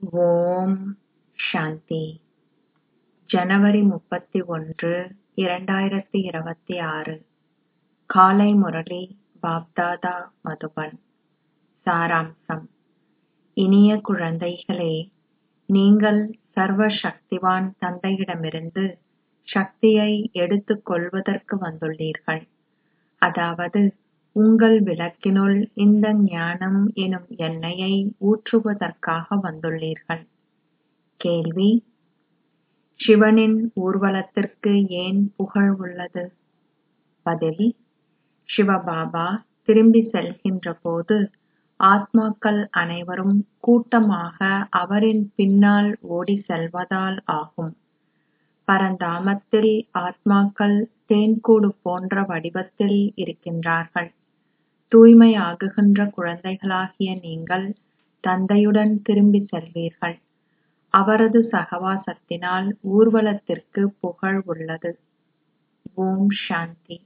ஓம் சாந்தி ஜனவரி முப்பத்தி ஒன்று இரண்டாயிரத்தி இருபத்தி ஆறு காலை முரளி பாப்தாதா மதுபன் சாராம்சம் இனிய குழந்தைகளே நீங்கள் சர்வ சக்திவான் தந்தையிடமிருந்து சக்தியை எடுத்துக் கொள்வதற்கு வந்துள்ளீர்கள் அதாவது உங்கள் விளக்கினுள் இந்த ஞானம் எனும் எண்ணெயை ஊற்றுவதற்காக வந்துள்ளீர்கள் கேள்வி சிவனின் ஊர்வலத்திற்கு ஏன் புகழ் உள்ளது பதில் சிவபாபா திரும்பி செல்கின்ற போது ஆத்மாக்கள் அனைவரும் கூட்டமாக அவரின் பின்னால் ஓடி செல்வதால் ஆகும் பரந்தாமத்தில் ஆத்மாக்கள் தேன்கூடு போன்ற வடிவத்தில் இருக்கின்றார்கள் தூய்மையாகுகின்ற குழந்தைகளாகிய நீங்கள் தந்தையுடன் திரும்பி செல்வீர்கள் அவரது சகவாசத்தினால் ஊர்வலத்திற்கு புகழ் உள்ளது ஓம் சாந்தி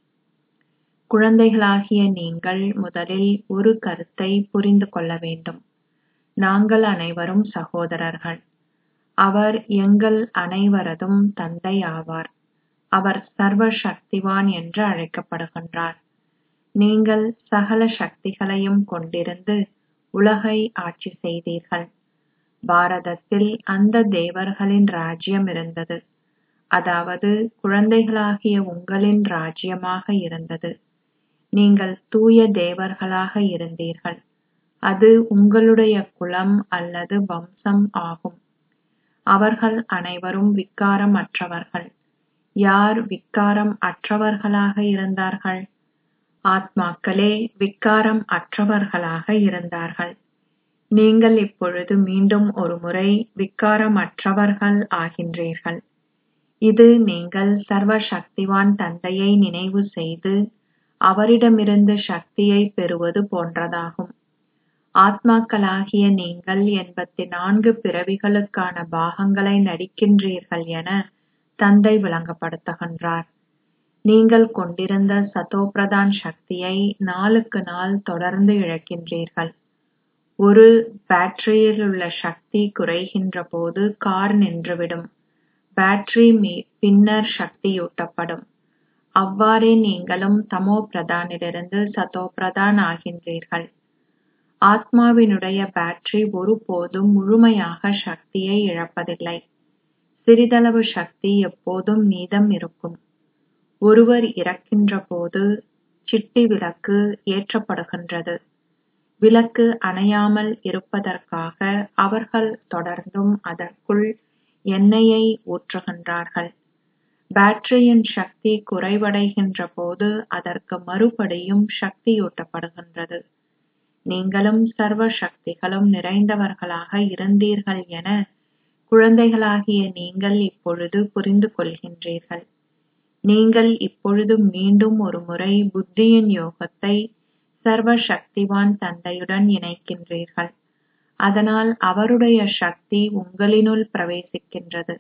குழந்தைகளாகிய நீங்கள் முதலில் ஒரு கருத்தை புரிந்து கொள்ள வேண்டும் நாங்கள் அனைவரும் சகோதரர்கள் அவர் எங்கள் அனைவரதும் தந்தை ஆவார் அவர் சர்வ சக்திவான் என்று அழைக்கப்படுகின்றார் நீங்கள் சகல சக்திகளையும் கொண்டிருந்து உலகை ஆட்சி செய்தீர்கள் பாரதத்தில் அந்த தேவர்களின் ராஜ்யம் இருந்தது அதாவது குழந்தைகளாகிய உங்களின் ராஜ்யமாக இருந்தது நீங்கள் தூய தேவர்களாக இருந்தீர்கள் அது உங்களுடைய குலம் அல்லது வம்சம் ஆகும் அவர்கள் அனைவரும் விக்காரம் அற்றவர்கள் யார் விக்காரம் அற்றவர்களாக இருந்தார்கள் ஆத்மாக்களே விக்காரம் அற்றவர்களாக இருந்தார்கள் நீங்கள் இப்பொழுது மீண்டும் ஒருமுறை விக்காரமற்றவர்கள் ஆகின்றீர்கள் இது நீங்கள் சர்வ சக்திவான் தந்தையை நினைவு செய்து அவரிடமிருந்து சக்தியை பெறுவது போன்றதாகும் ஆத்மாக்களாகிய நீங்கள் எண்பத்தி நான்கு பிறவிகளுக்கான பாகங்களை நடிக்கின்றீர்கள் என தந்தை விளங்கப்படுத்துகின்றார் நீங்கள் கொண்டிருந்த சதோபிரதான் சக்தியை நாளுக்கு நாள் தொடர்ந்து இழக்கின்றீர்கள் ஒரு பேட்டரியில் உள்ள சக்தி குறைகின்ற போது கார் நின்றுவிடும் பேட்டரி பின்னர் சக்தியூட்டப்படும் அவ்வாறே நீங்களும் தமோ பிரதானிலிருந்து சதோ பிரதான் ஆகின்றீர்கள் ஆத்மாவினுடைய பேட்டரி ஒருபோதும் முழுமையாக சக்தியை இழப்பதில்லை சிறிதளவு சக்தி எப்போதும் மீதம் இருக்கும் ஒருவர் இறக்கின்ற போது சிட்டி விளக்கு ஏற்றப்படுகின்றது விளக்கு அணையாமல் இருப்பதற்காக அவர்கள் தொடர்ந்தும் அதற்குள் எண்ணெயை ஊற்றுகின்றார்கள் பேட்டரியின் சக்தி குறைவடைகின்ற போது அதற்கு மறுபடியும் சக்தியூட்டப்படுகின்றது நீங்களும் சர்வ சக்திகளும் நிறைந்தவர்களாக இருந்தீர்கள் என குழந்தைகளாகிய நீங்கள் இப்பொழுது புரிந்து கொள்கின்றீர்கள் நீங்கள் இப்பொழுது மீண்டும் ஒரு முறை புத்தியின் யோகத்தை சர்வ சக்திவான் தந்தையுடன் இணைக்கின்றீர்கள் அதனால் அவருடைய சக்தி உங்களினுள் பிரவேசிக்கின்றது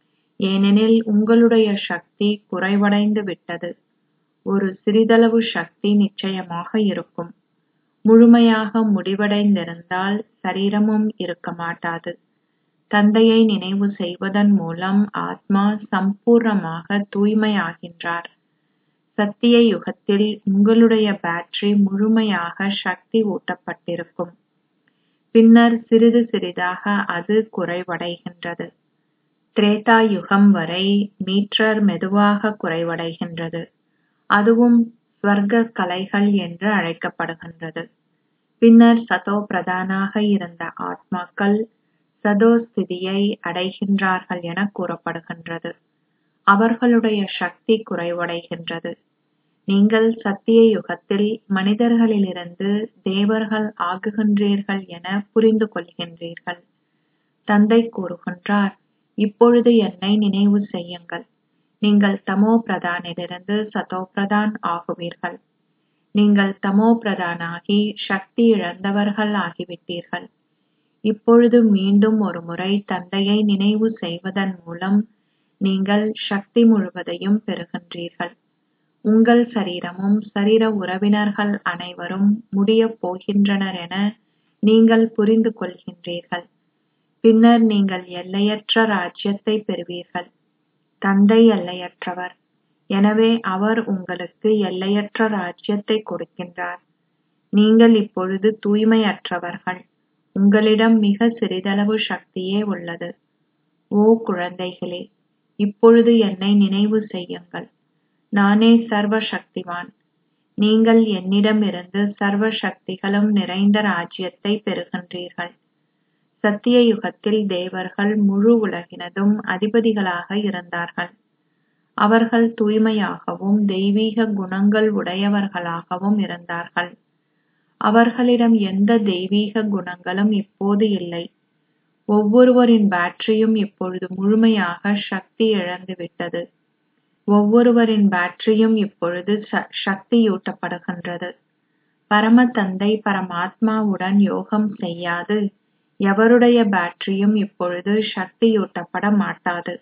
ஏனெனில் உங்களுடைய சக்தி குறைவடைந்து விட்டது ஒரு சிறிதளவு சக்தி நிச்சயமாக இருக்கும் முழுமையாக முடிவடைந்திருந்தால் சரீரமும் இருக்க மாட்டாது தந்தையை நினைவு செய்வதன் மூலம் ஆத்மா சம்பூர்ணமாக தூய்மையாகின்றார் சத்திய யுகத்தில் உங்களுடைய பேட்டரி முழுமையாக சக்தி ஊட்டப்பட்டிருக்கும் பின்னர் சிறிது சிறிதாக அது குறைவடைகின்றது திரேதா யுகம் வரை மீட்டர் மெதுவாக குறைவடைகின்றது அதுவும் ஸ்வர்க்க கலைகள் என்று அழைக்கப்படுகின்றது பின்னர் சதோ பிரதானாக இருந்த ஆத்மாக்கள் சதோ ஸ்திதியை அடைகின்றார்கள் என கூறப்படுகின்றது அவர்களுடைய சக்தி குறைவடைகின்றது நீங்கள் சத்திய யுகத்தில் மனிதர்களிலிருந்து தேவர்கள் ஆகுகின்றீர்கள் என புரிந்து கொள்கின்றீர்கள் தந்தை கூறுகின்றார் இப்பொழுது என்னை நினைவு செய்யுங்கள் நீங்கள் தமோ பிரதானிலிருந்து சதோ பிரதான் ஆகுவீர்கள் நீங்கள் தமோ பிரதானாகி சக்தி இழந்தவர்கள் ஆகிவிட்டீர்கள் இப்பொழுது மீண்டும் ஒரு முறை தந்தையை நினைவு செய்வதன் மூலம் நீங்கள் சக்தி முழுவதையும் பெறுகின்றீர்கள் உங்கள் சரீரமும் சரீர உறவினர்கள் அனைவரும் முடியப் போகின்றனர் என நீங்கள் புரிந்து கொள்கின்றீர்கள் பின்னர் நீங்கள் எல்லையற்ற ராஜ்யத்தை பெறுவீர்கள் தந்தை எல்லையற்றவர் எனவே அவர் உங்களுக்கு எல்லையற்ற ராஜ்யத்தை கொடுக்கின்றார் நீங்கள் இப்பொழுது தூய்மையற்றவர்கள் உங்களிடம் மிக சிறிதளவு சக்தியே உள்ளது ஓ குழந்தைகளே இப்பொழுது என்னை நினைவு செய்யுங்கள் நானே சர்வ சக்திவான் நீங்கள் என்னிடமிருந்து சர்வ சக்திகளும் நிறைந்த ராஜ்யத்தை பெறுகின்றீர்கள் சத்திய யுகத்தில் தேவர்கள் முழு உலகினதும் அதிபதிகளாக இருந்தார்கள் அவர்கள் தூய்மையாகவும் தெய்வீக குணங்கள் உடையவர்களாகவும் இருந்தார்கள் அவர்களிடம் எந்த தெய்வீக குணங்களும் இப்போது இல்லை ஒவ்வொருவரின் பேட்டரியும் இப்பொழுது முழுமையாக சக்தி இழந்துவிட்டது ஒவ்வொருவரின் பேட்டரியும் இப்பொழுது சக்தியூட்டப்படுகின்றது பரம தந்தை பரமாத்மாவுடன் யோகம் செய்யாது எவருடைய பேட்டரியும் இப்பொழுது சக்தியூட்டப்பட மாட்டாது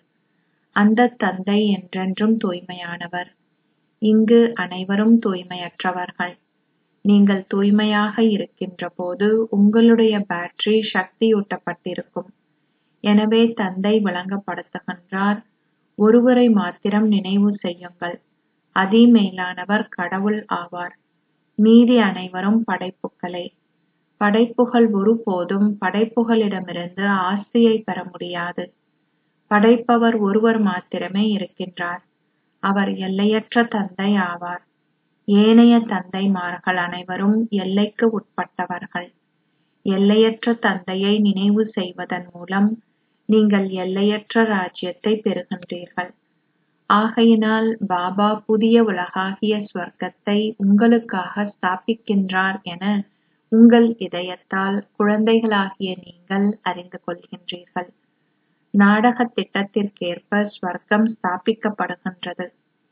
அந்த தந்தை என்றென்றும் தூய்மையானவர் இங்கு அனைவரும் தூய்மையற்றவர்கள் நீங்கள் தூய்மையாக இருக்கின்ற போது உங்களுடைய பேட்டரி சக்தியூட்டப்பட்டிருக்கும் எனவே தந்தை விளங்கப்படுத்துகின்றார் ஒருவரை மாத்திரம் நினைவு செய்யுங்கள் அதிமேலானவர் கடவுள் ஆவார் மீதி அனைவரும் படைப்புகளே படைப்புகள் ஒருபோதும் படைப்புகளிடமிருந்து ஆஸ்தியை பெற முடியாது படைப்பவர் ஒருவர் மாத்திரமே இருக்கின்றார் அவர் எல்லையற்ற தந்தை ஆவார் ஏனைய தந்தைமார்கள் அனைவரும் எல்லைக்கு உட்பட்டவர்கள் எல்லையற்ற தந்தையை நினைவு செய்வதன் மூலம் நீங்கள் எல்லையற்ற ராஜ்யத்தை பெறுகின்றீர்கள் ஆகையினால் பாபா புதிய உலகாகிய ஸ்வர்க்கத்தை உங்களுக்காக ஸ்தாபிக்கின்றார் என உங்கள் இதயத்தால் குழந்தைகளாகிய நீங்கள் அறிந்து கொள்கின்றீர்கள் நாடக திட்டத்திற்கேற்ப ஸ்வர்க்கம் ஸ்தாபிக்கப்படுகின்றது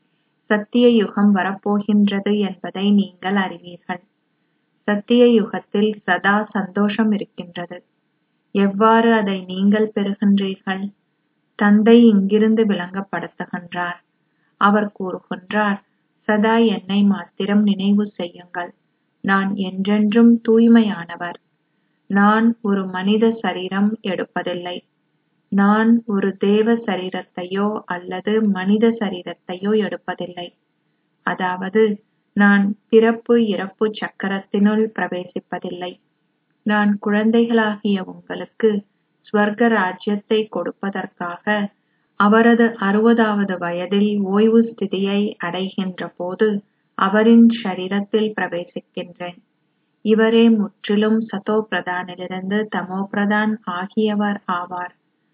சத்திய யுகம் வரப்போகின்றது என்பதை நீங்கள் அறிவீர்கள் சத்திய யுகத்தில் சதா சந்தோஷம் இருக்கின்றது எவ்வாறு அதை நீங்கள் பெறுகின்றீர்கள் தந்தை இங்கிருந்து விளங்கப்படுத்துகின்றார் அவர் கூறுகின்றார் சதா என்னை மாத்திரம் நினைவு செய்யுங்கள் நான் என்றென்றும் தூய்மையானவர் நான் ஒரு மனித சரீரம் எடுப்பதில்லை நான் ஒரு தேவ சரீரத்தையோ அல்லது மனித சரீரத்தையோ எடுப்பதில்லை அதாவது நான் பிறப்பு இறப்பு சக்கரத்தினுள் பிரவேசிப்பதில்லை நான் குழந்தைகளாகிய உங்களுக்கு ஸ்வர்க ராஜ்யத்தை கொடுப்பதற்காக அவரது அறுபதாவது வயதில் ஓய்வு ஸ்திதியை அடைகின்ற போது அவரின் ஷரீரத்தில் பிரவேசிக்கின்றேன் இவரே முற்றிலும் சதோ பிரதானிலிருந்து தமோ பிரதான் ஆகியவர் ஆவார்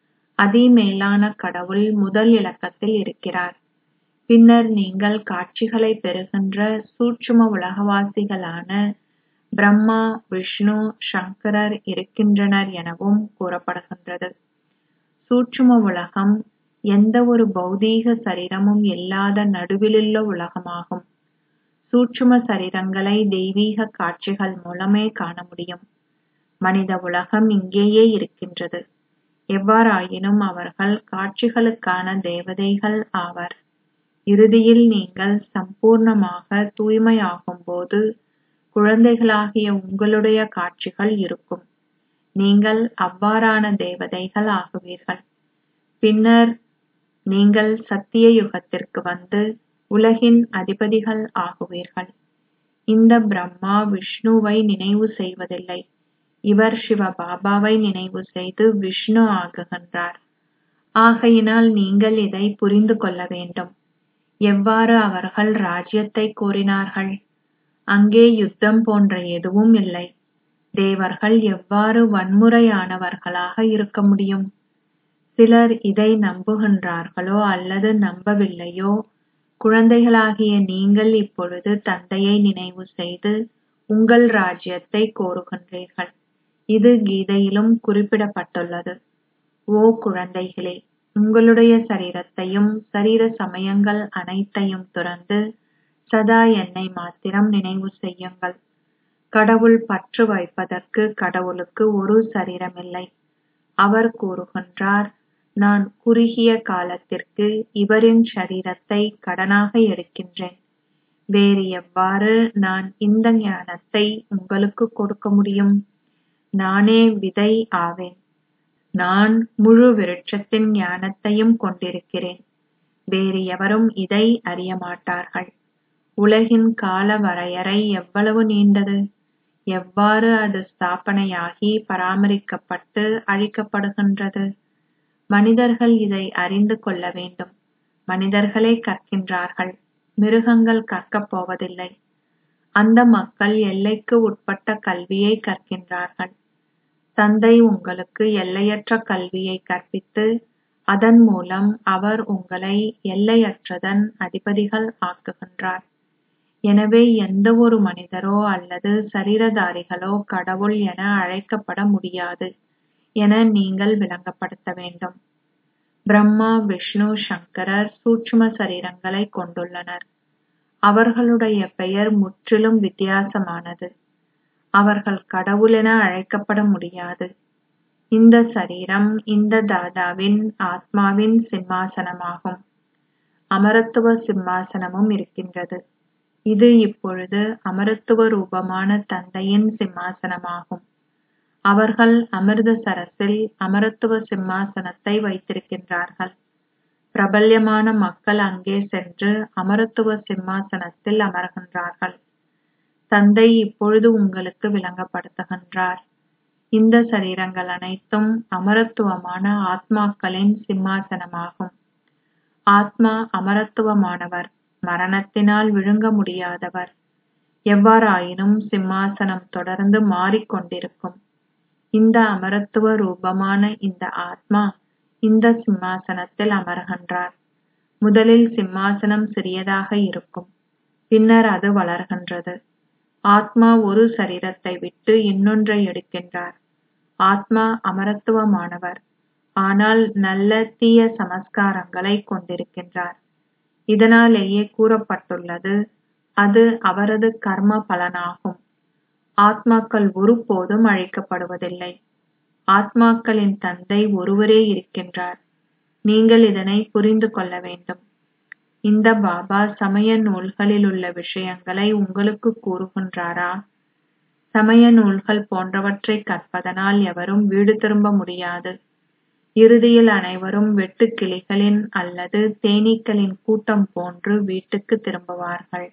அதிமேலான கடவுள் முதல் இலக்கத்தில் இருக்கிறார் பின்னர் நீங்கள் காட்சிகளை பெறுகின்ற சூட்சும உலகவாசிகளான பிரம்மா விஷ்ணு சங்கரர் இருக்கின்றனர் எனவும் கூறப்படுகின்றது சூட்சும உலகம் எந்த ஒரு பௌதீக சரீரமும் இல்லாத நடுவிலுள்ள உலகமாகும் சூட்சும சரீரங்களை தெய்வீக காட்சிகள் மூலமே காண முடியும் மனித உலகம் இங்கேயே இருக்கின்றது எவ்வாறாயினும் அவர்கள் காட்சிகளுக்கான தேவதைகள் ஆவர் இறுதியில் நீங்கள் சம்பூர்ணமாக தூய்மையாகும்போது குழந்தைகளாகிய உங்களுடைய காட்சிகள் இருக்கும் நீங்கள் அவ்வாறான தேவதைகள் ஆகுவீர்கள் பின்னர் நீங்கள் சத்திய யுகத்திற்கு வந்து உலகின் அதிபதிகள் ஆகுவீர்கள் இந்த பிரம்மா விஷ்ணுவை நினைவு செய்வதில்லை இவர் சிவ பாபாவை நினைவு செய்து விஷ்ணு ஆகுகின்றார் ஆகையினால் நீங்கள் இதை புரிந்து கொள்ள வேண்டும் எவ்வாறு அவர்கள் ராஜ்யத்தை கோரினார்கள் அங்கே யுத்தம் போன்ற எதுவும் இல்லை தேவர்கள் எவ்வாறு வன்முறையானவர்களாக இருக்க முடியும் சிலர் இதை நம்புகின்றார்களோ அல்லது நம்பவில்லையோ குழந்தைகளாகிய நீங்கள் இப்பொழுது தந்தையை நினைவு செய்து உங்கள் ராஜ்யத்தை கோருகின்றீர்கள் இது கீதையிலும் குறிப்பிடப்பட்டுள்ளது ஓ குழந்தைகளே உங்களுடைய சரீரத்தையும் சரீர சமயங்கள் அனைத்தையும் துறந்து சதா என்னை மாத்திரம் நினைவு செய்யுங்கள் கடவுள் பற்று வைப்பதற்கு கடவுளுக்கு ஒரு சரீரமில்லை அவர் கூறுகின்றார் நான் குறுகிய காலத்திற்கு இவரின் சரீரத்தை கடனாக எடுக்கின்றேன் வேறு எவ்வாறு நான் இந்த ஞானத்தை உங்களுக்கு கொடுக்க முடியும் நானே விதை ஆவேன் நான் முழு விருட்சத்தின் ஞானத்தையும் கொண்டிருக்கிறேன் வேறு எவரும் இதை அறியமாட்டார்கள் உலகின் கால வரையறை எவ்வளவு நீண்டது எவ்வாறு அது ஸ்தாபனையாகி பராமரிக்கப்பட்டு அழிக்கப்படுகின்றது மனிதர்கள் இதை அறிந்து கொள்ள வேண்டும் மனிதர்களே கற்கின்றார்கள் மிருகங்கள் கற்கப் போவதில்லை அந்த மக்கள் எல்லைக்கு உட்பட்ட கல்வியை கற்கின்றார்கள் தந்தை உங்களுக்கு எல்லையற்ற கல்வியை கற்பித்து அதன் மூலம் அவர் உங்களை எல்லையற்றதன் அதிபதிகள் ஆக்குகின்றார் எனவே எந்த ஒரு மனிதரோ அல்லது சரீரதாரிகளோ கடவுள் என அழைக்கப்பட முடியாது என நீங்கள் விளங்கப்படுத்த வேண்டும் பிரம்மா விஷ்ணு சங்கரர் சூட்சும சரீரங்களை கொண்டுள்ளனர் அவர்களுடைய பெயர் முற்றிலும் வித்தியாசமானது அவர்கள் கடவுள் என அழைக்கப்பட முடியாது இந்த சரீரம் இந்த தாதாவின் ஆத்மாவின் சிம்மாசனமாகும் அமரத்துவ சிம்மாசனமும் இருக்கின்றது இது இப்பொழுது அமரத்துவ ரூபமான தந்தையின் சிம்மாசனமாகும் அவர்கள் அமிர்த சரஸில் அமரத்துவ சிம்மாசனத்தை வைத்திருக்கின்றார்கள் பிரபல்யமான மக்கள் அங்கே சென்று அமரத்துவ சிம்மாசனத்தில் அமர்கின்றார்கள் தந்தை இப்பொழுது உங்களுக்கு விளங்கப்படுத்துகின்றார் இந்த சரீரங்கள் அனைத்தும் அமரத்துவமான ஆத்மாக்களின் சிம்மாசனமாகும் ஆத்மா அமரத்துவமானவர் மரணத்தினால் விழுங்க முடியாதவர் எவ்வாறாயினும் சிம்மாசனம் தொடர்ந்து மாறிக்கொண்டிருக்கும் இந்த அமரத்துவ ரூபமான இந்த ஆத்மா இந்த சிம்மாசனத்தில் அமர்கின்றார் முதலில் சிம்மாசனம் சிறியதாக இருக்கும் பின்னர் அது வளர்கின்றது ஆத்மா ஒரு சரீரத்தை விட்டு இன்னொன்றை எடுக்கின்றார் ஆத்மா அமரத்துவமானவர் ஆனால் நல்ல தீய சமஸ்காரங்களை கொண்டிருக்கின்றார் இதனாலேயே கூறப்பட்டுள்ளது அது அவரது கர்ம பலனாகும் ஆத்மாக்கள் ஒருபோதும் அழிக்கப்படுவதில்லை ஆத்மாக்களின் தந்தை ஒருவரே இருக்கின்றார் நீங்கள் இதனை புரிந்து கொள்ள வேண்டும் இந்த பாபா சமய நூல்களில் உள்ள விஷயங்களை உங்களுக்கு கூறுகின்றாரா சமய நூல்கள் போன்றவற்றை கற்பதனால் எவரும் வீடு திரும்ப முடியாது இறுதியில் அனைவரும் வெட்டுக்கிளிகளின் அல்லது தேனீக்களின் கூட்டம் போன்று வீட்டுக்கு திரும்புவார்கள்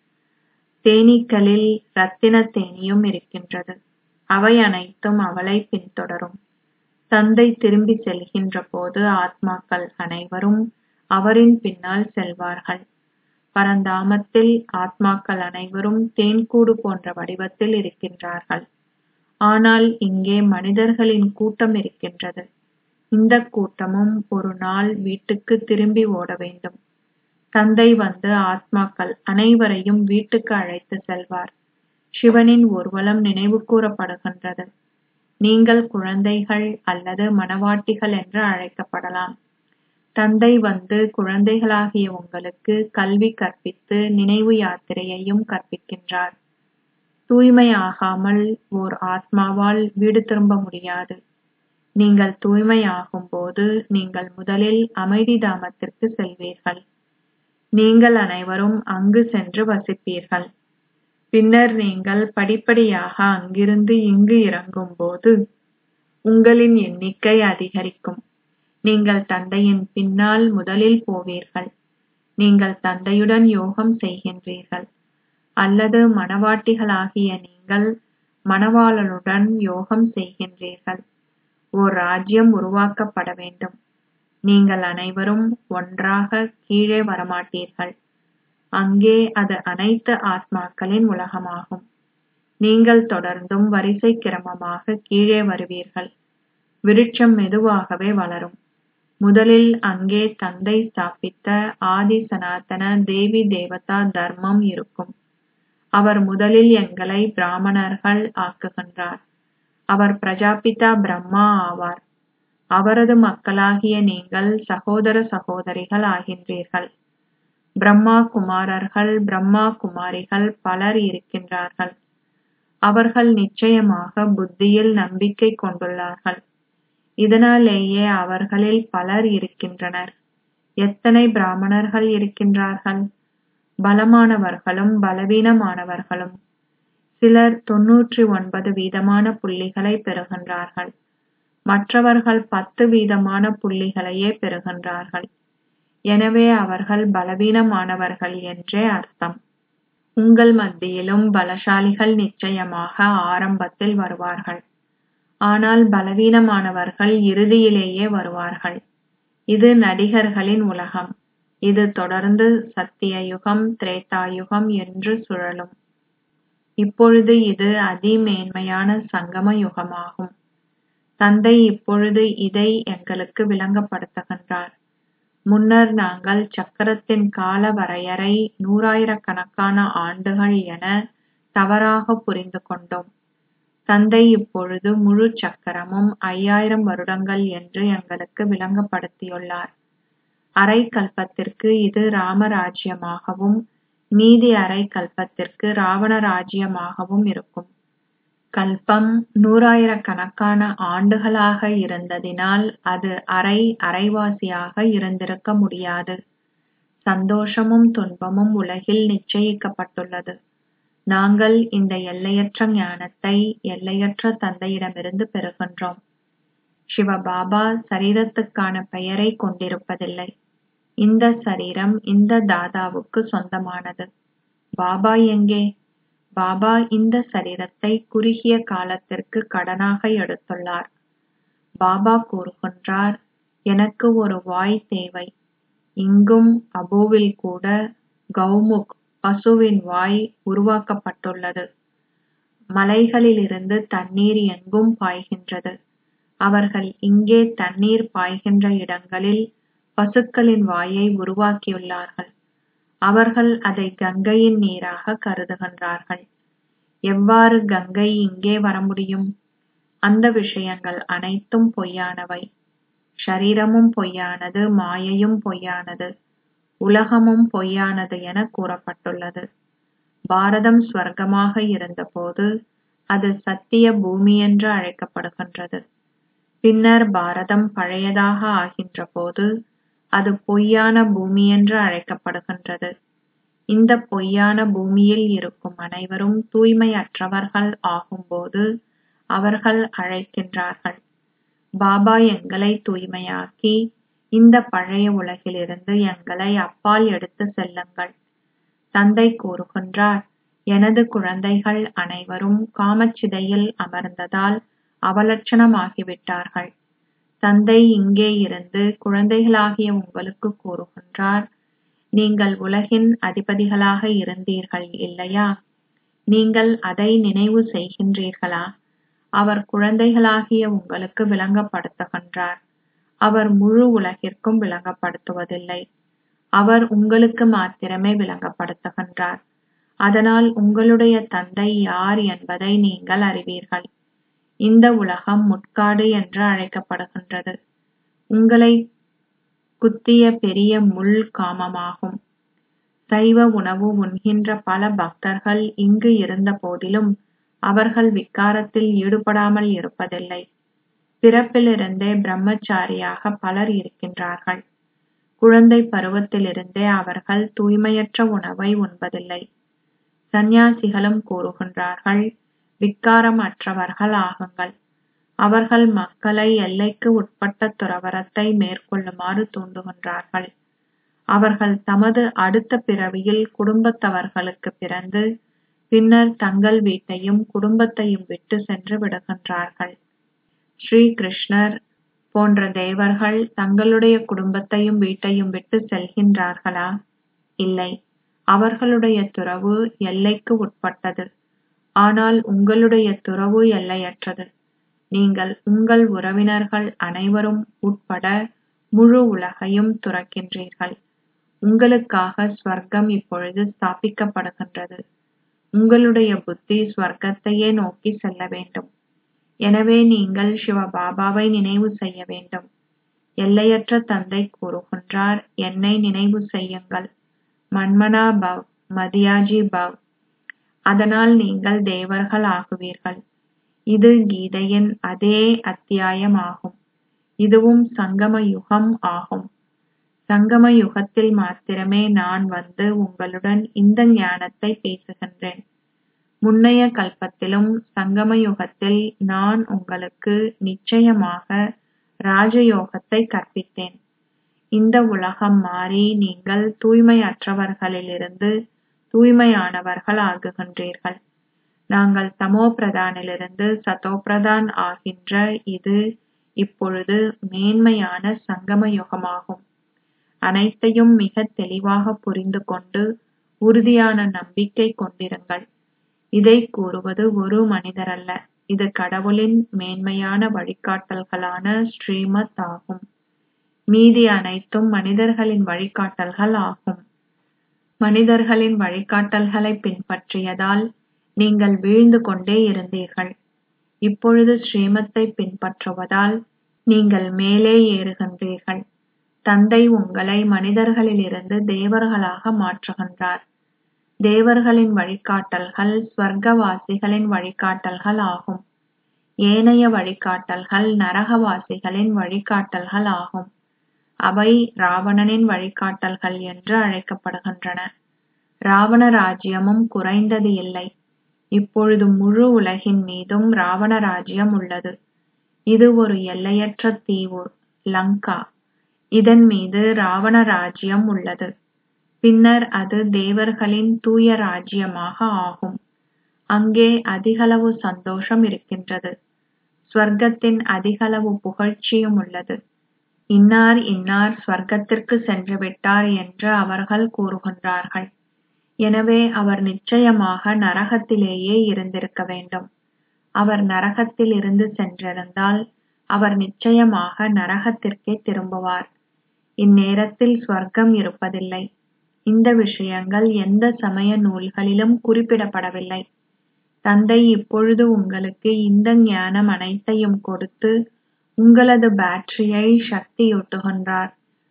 தேனீக்களில் ரத்தின தேனியும் இருக்கின்றது அவை அனைத்தும் அவளை பின்தொடரும் தந்தை திரும்பி செல்கின்ற போது ஆத்மாக்கள் அனைவரும் அவரின் பின்னால் செல்வார்கள் பரந்தாமத்தில் ஆத்மாக்கள் அனைவரும் தேன்கூடு போன்ற வடிவத்தில் இருக்கின்றார்கள் ஆனால் இங்கே மனிதர்களின் கூட்டம் இருக்கின்றது இந்த கூட்டமும் ஒரு நாள் வீட்டுக்கு திரும்பி ஓட வேண்டும் தந்தை வந்து ஆத்மாக்கள் அனைவரையும் வீட்டுக்கு அழைத்து செல்வார் சிவனின் ஊர்வலம் நினைவு கூறப்படுகின்றது நீங்கள் குழந்தைகள் அல்லது மணவாட்டிகள் என்று அழைக்கப்படலாம் தந்தை வந்து குழந்தைகளாகிய உங்களுக்கு கல்வி கற்பித்து நினைவு யாத்திரையையும் கற்பிக்கின்றார் தூய்மையாகாமல் ஓர் ஆத்மாவால் வீடு திரும்ப முடியாது நீங்கள் தூய்மையாகும் போது நீங்கள் முதலில் அமைதி தாமத்திற்கு செல்வீர்கள் நீங்கள் அனைவரும் அங்கு சென்று வசிப்பீர்கள் பின்னர் நீங்கள் படிப்படியாக அங்கிருந்து இங்கு இறங்கும் போது உங்களின் எண்ணிக்கை அதிகரிக்கும் நீங்கள் தந்தையின் பின்னால் முதலில் போவீர்கள் நீங்கள் தந்தையுடன் யோகம் செய்கின்றீர்கள் அல்லது மணவாட்டிகளாகிய நீங்கள் மணவாளனுடன் யோகம் செய்கின்றீர்கள் ஓர் ராஜ்யம் உருவாக்கப்பட வேண்டும் நீங்கள் அனைவரும் ஒன்றாக கீழே வரமாட்டீர்கள் அங்கே அது அனைத்து ஆத்மாக்களின் உலகமாகும் நீங்கள் தொடர்ந்தும் வரிசை கிரமமாக கீழே வருவீர்கள் விருட்சம் மெதுவாகவே வளரும் முதலில் அங்கே தந்தை ஸ்தாபித்த ஆதி சனாதன தேவி தேவதா தர்மம் இருக்கும் அவர் முதலில் எங்களை பிராமணர்கள் ஆக்குகின்றார் அவர் பிரஜாபிதா பிரம்மா ஆவார் அவரது மக்களாகிய நீங்கள் சகோதர சகோதரிகள் ஆகின்றீர்கள் பிரம்மா குமாரர்கள் பிரம்மா குமாரிகள் பலர் இருக்கின்றார்கள் அவர்கள் நிச்சயமாக புத்தியில் நம்பிக்கை கொண்டுள்ளார்கள் இதனாலேயே அவர்களில் பலர் இருக்கின்றனர் எத்தனை பிராமணர்கள் இருக்கின்றார்கள் பலமானவர்களும் பலவீனமானவர்களும் சிலர் தொன்னூற்றி ஒன்பது வீதமான புள்ளிகளை பெறுகின்றார்கள் மற்றவர்கள் பத்து வீதமான புள்ளிகளையே பெறுகின்றார்கள் எனவே அவர்கள் பலவீனமானவர்கள் என்றே அர்த்தம் உங்கள் மத்தியிலும் பலசாலிகள் நிச்சயமாக ஆரம்பத்தில் வருவார்கள் ஆனால் பலவீனமானவர்கள் இறுதியிலேயே வருவார்கள் இது நடிகர்களின் உலகம் இது தொடர்ந்து சத்திய யுகம் திரேதா யுகம் என்று சுழலும் இப்பொழுது இது அதிமேன்மையான சங்கம யுகமாகும் தந்தை இப்பொழுது இதை எங்களுக்கு விளங்கப்படுத்துகின்றார் முன்னர் நாங்கள் சக்கரத்தின் கால வரையறை நூறாயிரக்கணக்கான ஆண்டுகள் என தவறாக புரிந்து கொண்டோம் தந்தை இப்பொழுது முழு சக்கரமும் ஐயாயிரம் வருடங்கள் என்று எங்களுக்கு விளங்கப்படுத்தியுள்ளார் அரை கல்பத்திற்கு இது ராமராஜ்யமாகவும் மீதி அரை கல்பத்திற்கு ராவண ராஜ்யமாகவும் இருக்கும் கல்பம் நூறாயிரக்கணக்கான ஆண்டுகளாக இருந்ததினால் அது அரை அரைவாசியாக இருந்திருக்க முடியாது சந்தோஷமும் துன்பமும் உலகில் நிச்சயிக்கப்பட்டுள்ளது நாங்கள் இந்த எல்லையற்ற ஞானத்தை எல்லையற்ற தந்தையிடமிருந்து பெறுகின்றோம் சிவபாபா சரீரத்துக்கான பெயரை கொண்டிருப்பதில்லை இந்த சரீரம் இந்த தாதாவுக்கு சொந்தமானது பாபா எங்கே பாபா இந்த சரீரத்தை குறுகிய காலத்திற்கு கடனாக எடுத்துள்ளார் பாபா கூறுகின்றார் எனக்கு ஒரு வாய் தேவை இங்கும் அபோவில் கூட கௌமுக் பசுவின் வாய் உருவாக்கப்பட்டுள்ளது மலைகளிலிருந்து தண்ணீர் எங்கும் பாய்கின்றது அவர்கள் இங்கே தண்ணீர் பாய்கின்ற இடங்களில் பசுக்களின் வாயை உருவாக்கியுள்ளார்கள் அவர்கள் அதை கங்கையின் நீராக கருதுகின்றார்கள் எவ்வாறு கங்கை இங்கே வர முடியும் அந்த விஷயங்கள் அனைத்தும் பொய்யானவை ஷரீரமும் பொய்யானது மாயையும் பொய்யானது உலகமும் பொய்யானது என கூறப்பட்டுள்ளது பாரதம் ஸ்வர்க்கமாக இருந்தபோது அது சத்திய பூமி என்று அழைக்கப்படுகின்றது பின்னர் பாரதம் பழையதாக ஆகின்ற போது அது பொய்யான பூமி என்று அழைக்கப்படுகின்றது இந்த பொய்யான பூமியில் இருக்கும் அனைவரும் தூய்மையற்றவர்கள் ஆகும்போது அவர்கள் அழைக்கின்றார்கள் பாபா எங்களை தூய்மையாக்கி இந்த பழைய உலகிலிருந்து எங்களை அப்பால் எடுத்து செல்லுங்கள் தந்தை கூறுகின்றார் எனது குழந்தைகள் அனைவரும் காமச்சிதையில் அமர்ந்ததால் அவலட்சணமாகிவிட்டார்கள் தந்தை இங்கே இருந்து குழந்தைகளாகிய உங்களுக்கு கூறுகின்றார் நீங்கள் உலகின் அதிபதிகளாக இருந்தீர்கள் இல்லையா நீங்கள் அதை நினைவு செய்கின்றீர்களா அவர் குழந்தைகளாகிய உங்களுக்கு விளங்கப்படுத்துகின்றார் அவர் முழு உலகிற்கும் விளங்கப்படுத்துவதில்லை அவர் உங்களுக்கு மாத்திரமே விளங்கப்படுத்துகின்றார் அதனால் உங்களுடைய தந்தை யார் என்பதை நீங்கள் அறிவீர்கள் இந்த உலகம் முட்காடு என்று அழைக்கப்படுகின்றது உங்களை குத்திய பெரிய முள் காமமாகும் சைவ உணவு உண்கின்ற பல பக்தர்கள் இங்கு இருந்த போதிலும் அவர்கள் விக்காரத்தில் ஈடுபடாமல் இருப்பதில்லை பிறப்பிலிருந்தே பிரம்மச்சாரியாக பலர் இருக்கின்றார்கள் குழந்தை பருவத்திலிருந்தே அவர்கள் தூய்மையற்ற உணவை உண்பதில்லை சந்நியாசிகளும் கூறுகின்றார்கள் விக்காரம் அற்றவர்கள் ஆகுங்கள் அவர்கள் மக்களை எல்லைக்கு உட்பட்ட துறவரத்தை மேற்கொள்ளுமாறு தூண்டுகின்றார்கள் அவர்கள் தமது அடுத்த பிறவியில் குடும்பத்தவர்களுக்கு பிறந்து பின்னர் தங்கள் வீட்டையும் குடும்பத்தையும் விட்டு சென்று விடுகின்றார்கள் ஸ்ரீ கிருஷ்ணர் போன்ற தேவர்கள் தங்களுடைய குடும்பத்தையும் வீட்டையும் விட்டு செல்கின்றார்களா இல்லை அவர்களுடைய துறவு எல்லைக்கு உட்பட்டது ஆனால் உங்களுடைய துறவு எல்லையற்றது நீங்கள் உங்கள் உறவினர்கள் அனைவரும் உட்பட முழு உலகையும் துறக்கின்றீர்கள் உங்களுக்காக ஸ்வர்க்கம் இப்பொழுது ஸ்தாபிக்கப்படுகின்றது உங்களுடைய புத்தி ஸ்வர்க்கத்தையே நோக்கி செல்ல வேண்டும் எனவே நீங்கள் சிவபாபாவை நினைவு செய்ய வேண்டும் எல்லையற்ற தந்தை கூறுகின்றார் என்னை நினைவு செய்யுங்கள் மன்மனா பவ் மதியாஜி பவ் அதனால் நீங்கள் தேவர்கள் ஆகுவீர்கள் இது கீதையின் அதே அத்தியாயம் ஆகும் இதுவும் சங்கம யுகம் ஆகும் சங்கம யுகத்தில் மாத்திரமே நான் வந்து உங்களுடன் இந்த ஞானத்தை பேசுகின்றேன் முன்னைய கல்பத்திலும் சங்கம யுகத்தில் நான் உங்களுக்கு நிச்சயமாக ராஜயோகத்தை கற்பித்தேன் இந்த உலகம் மாறி நீங்கள் தூய்மையற்றவர்களிலிருந்து தூய்மையானவர்கள் ஆகுகின்றீர்கள் நாங்கள் தமோ பிரதானிலிருந்து சதோ பிரதான் ஆகின்ற இது இப்பொழுது மேன்மையான சங்கம யுகமாகும் அனைத்தையும் மிக தெளிவாக புரிந்து கொண்டு உறுதியான நம்பிக்கை கொண்டிருங்கள் இதை கூறுவது ஒரு மனிதரல்ல இது கடவுளின் மேன்மையான வழிகாட்டல்களான ஸ்ரீமத் ஆகும் மீதி அனைத்தும் மனிதர்களின் வழிகாட்டல்கள் ஆகும் மனிதர்களின் வழிகாட்டல்களை பின்பற்றியதால் நீங்கள் வீழ்ந்து கொண்டே இருந்தீர்கள் இப்பொழுது ஸ்ரீமத்தை பின்பற்றுவதால் நீங்கள் மேலே ஏறுகின்றீர்கள் தந்தை உங்களை மனிதர்களிலிருந்து தேவர்களாக மாற்றுகின்றார் தேவர்களின் வழிகாட்டல்கள் ஸ்வர்க்கவாசிகளின் வழிகாட்டல்கள் ஆகும் ஏனைய வழிகாட்டல்கள் நரகவாசிகளின் வழிகாட்டல்கள் ஆகும் அவை ராவணனின் வழிகாட்டல்கள் என்று அழைக்கப்படுகின்றன ராவண ராஜ்யமும் குறைந்தது இல்லை இப்பொழுது முழு உலகின் மீதும் ராவண ராஜ்யம் உள்ளது இது ஒரு எல்லையற்ற தீவு லங்கா இதன் மீது ராவண ராஜ்யம் உள்ளது பின்னர் அது தேவர்களின் தூய ராஜ்யமாக ஆகும் அங்கே அதிகளவு சந்தோஷம் இருக்கின்றது ஸ்வர்க்கத்தின் அதிகளவு புகழ்ச்சியும் உள்ளது இன்னார் இன்னார் ஸ்வர்க்கத்திற்கு சென்று விட்டார் என்று அவர்கள் கூறுகின்றார்கள் எனவே அவர் நிச்சயமாக நரகத்திலேயே இருந்திருக்க வேண்டும் அவர் நரகத்தில் இருந்து சென்றிருந்தால் அவர் நிச்சயமாக நரகத்திற்கே திரும்புவார் இந்நேரத்தில் ஸ்வர்க்கம் இருப்பதில்லை இந்த விஷயங்கள் எந்த சமய நூல்களிலும் குறிப்பிடப்படவில்லை தந்தை இப்பொழுது உங்களுக்கு இந்த ஞானம் அனைத்தையும் கொடுத்து உங்களது பேட்டரியை சக்தியூட்டுகின்றார்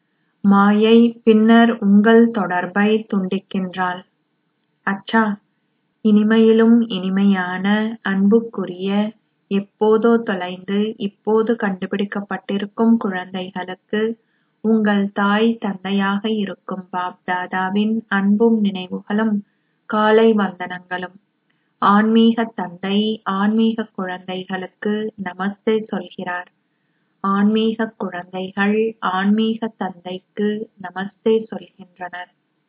மாயை பின்னர் உங்கள் தொடர்பை துண்டிக்கின்றாள் அச்சா இனிமையிலும் இனிமையான அன்புக்குரிய எப்போதோ தொலைந்து இப்போது கண்டுபிடிக்கப்பட்டிருக்கும் குழந்தைகளுக்கு உங்கள் தாய் தந்தையாக இருக்கும் பாப் தாதாவின் அன்பும் நினைவுகளும் காலை வந்தனங்களும் ஆன்மீக தந்தை ஆன்மீக குழந்தைகளுக்கு நமஸ்தே சொல்கிறார் ஆன்மீக குழந்தைகள் ஆன்மீக தந்தைக்கு நமஸ்தே சொல்கின்றனர்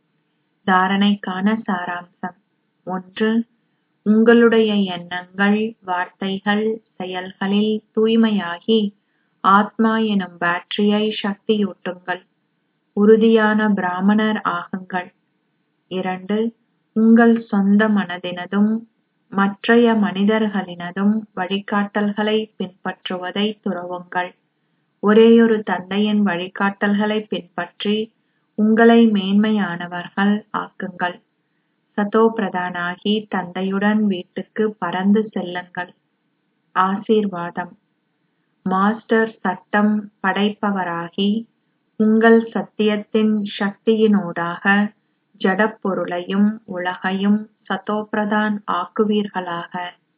தாரணைக்கான சாராம்சம் ஒன்று உங்களுடைய எண்ணங்கள் வார்த்தைகள் செயல்களில் தூய்மையாகி ஆத்மா எனும் பேட்டரியை சக்தியூட்டுங்கள் உறுதியான பிராமணர் ஆகுங்கள் இரண்டு உங்கள் சொந்த மனதினதும் மற்றைய மனிதர்களினதும் வழிகாட்டல்களை பின்பற்றுவதை துறவுங்கள் ஒரேயொரு தந்தையின் வழிகாட்டல்களை பின்பற்றி உங்களை மேன்மையானவர்கள் ஆக்குங்கள் சதோ பிரதானாகி தந்தையுடன் வீட்டுக்கு பறந்து செல்லுங்கள் ஆசீர்வாதம் மாஸ்டர் சட்டம் படைப்பவராகி உங்கள் சத்தியத்தின் சக்தியினூடாக ஜடப்பொருளையும் உலகையும் சதோபிரதான் ஆக்குவீர்களாக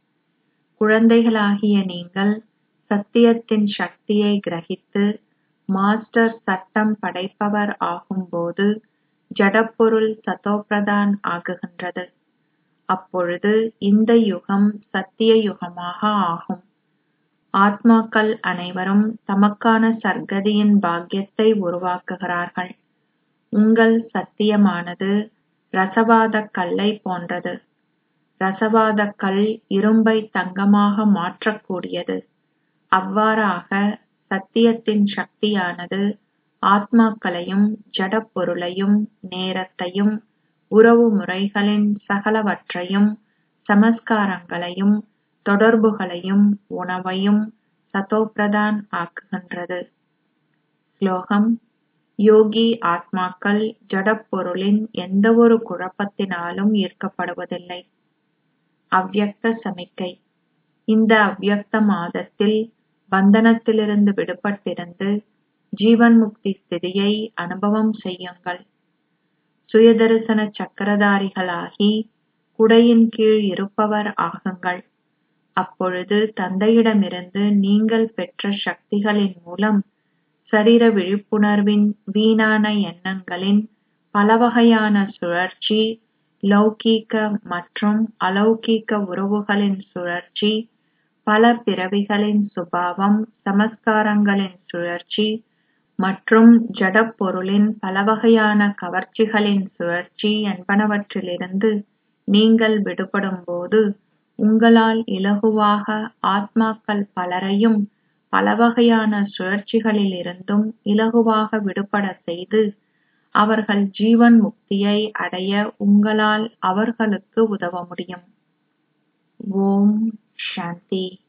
குழந்தைகளாகிய நீங்கள் சத்தியத்தின் சக்தியை கிரகித்து மாஸ்டர் சட்டம் படைப்பவர் ஆகும்போது ஜடப்பொருள் சதோபிரதான் ஆகுகின்றது அப்பொழுது இந்த யுகம் சத்திய யுகமாக ஆகும் ஆத்மாக்கள் அனைவரும் தமக்கான சர்க்கதியின் பாக்கியத்தை உருவாக்குகிறார்கள் உங்கள் சத்தியமானது ரசவாத கல்லை போன்றது ரசவாத கல் இரும்பை தங்கமாக மாற்றக்கூடியது அவ்வாறாக சத்தியத்தின் சக்தியானது ஆத்மாக்களையும் ஜடப்பொருளையும் நேரத்தையும் உறவு முறைகளின் சகலவற்றையும் சமஸ்காரங்களையும் தொடர்புகளையும் உணவையும் சதோபிரதான் ஆக்குகின்றது ஸ்லோகம் யோகி ஆத்மாக்கள் ஜடப்பொருளின் எந்தவொரு குழப்பத்தினாலும் ஈர்க்கப்படுவதில்லை அவ்யக்த சமிக்கை இந்த அவ்யக்த மாதத்தில் பந்தனத்திலிருந்து விடுபட்டிருந்து ஜீவன் முக்தி ஸ்திதியை அனுபவம் செய்யுங்கள் சுயதரிசன சக்கரதாரிகளாகி குடையின் கீழ் இருப்பவர் ஆகுங்கள் அப்பொழுது தந்தையிடமிருந்து நீங்கள் பெற்ற சக்திகளின் மூலம் சரீர விழிப்புணர்வின் வீணான எண்ணங்களின் பலவகையான சுழற்சி லௌகீக மற்றும் அலௌகீக உறவுகளின் சுழற்சி பல பிறவிகளின் சுபாவம் சமஸ்காரங்களின் சுழற்சி மற்றும் ஜடப்பொருளின் பலவகையான கவர்ச்சிகளின் சுழற்சி என்பனவற்றிலிருந்து நீங்கள் விடுபடும்போது உங்களால் இலகுவாக ஆத்மாக்கள் பலரையும் பலவகையான சுழற்சிகளிலிருந்தும் இலகுவாக விடுபடச் செய்து அவர்கள் ஜீவன் முக்தியை அடைய உங்களால் அவர்களுக்கு உதவ முடியும் ஓம் சாந்தி